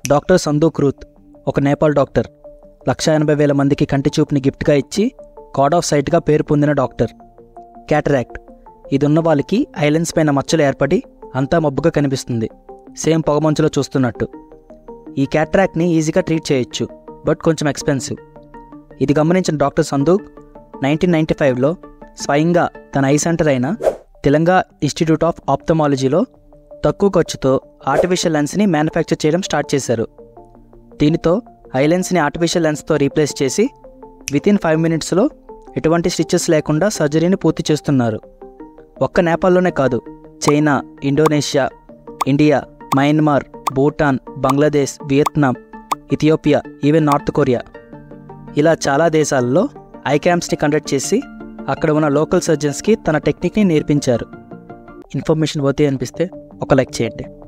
doctor సందూ క్రూత్ ఒక Nepal doctor లక్ష ఎనభై వేల మందికి కంటి చూపుని గిఫ్ట్గా ఇచ్చి గాడ్ ఆఫ్ సైట్గా పేరు పొందిన డాక్టర్ క్యాటరాక్ట్ ఇది ఉన్న వాళ్ళకి ఐలెన్స్ పైన మచ్చలు ఏర్పడి అంతా మబ్బుగా కనిపిస్తుంది సేమ్ పొగమంచులో చూస్తున్నట్టు ఈ క్యాట్రాక్ట్ని ఈజీగా ట్రీట్ చేయొచ్చు బట్ కొంచెం ఎక్స్పెన్సివ్ ఇది గమనించిన డాక్టర్ సందూక్ నైన్టీన్ నైంటీ ఫైవ్లో స్వయంగా తన ఐ సెంటర్ అయిన తెలంగాణ ఇన్స్టిట్యూట్ ఆఫ్ ఆప్థమాలజీలో తక్కువ ఖర్చుతో ఆర్టిఫిషియల్ లెన్స్ని మ్యానుఫ్యాక్చర్ చేయడం స్టార్ట్ చేశారు దీనితో ఐ లెన్స్ని ఆర్టిఫిషియల్ లెన్స్తో రీప్లేస్ చేసి వితిన్ ఫైవ్ మినిట్స్లో ఎటువంటి స్టిచెస్ లేకుండా సర్జరీని పూర్తి చేస్తున్నారు ఒక్క నేపాల్లోనే కాదు China Indonesia India Myanmar Bhutan Bangladesh Vietnam Ethiopia even North Korea ఇలా చాలా దేశాల్లో ఐ క్యాంప్స్ని కండక్ట్ చేసి అక్కడ ఉన్న లోకల్ సర్జన్స్కి తన టెక్నిక్ని నేర్పించారు ఇన్ఫర్మేషన్ పోతే అనిపిస్తే ఒక లైక్ చేయండి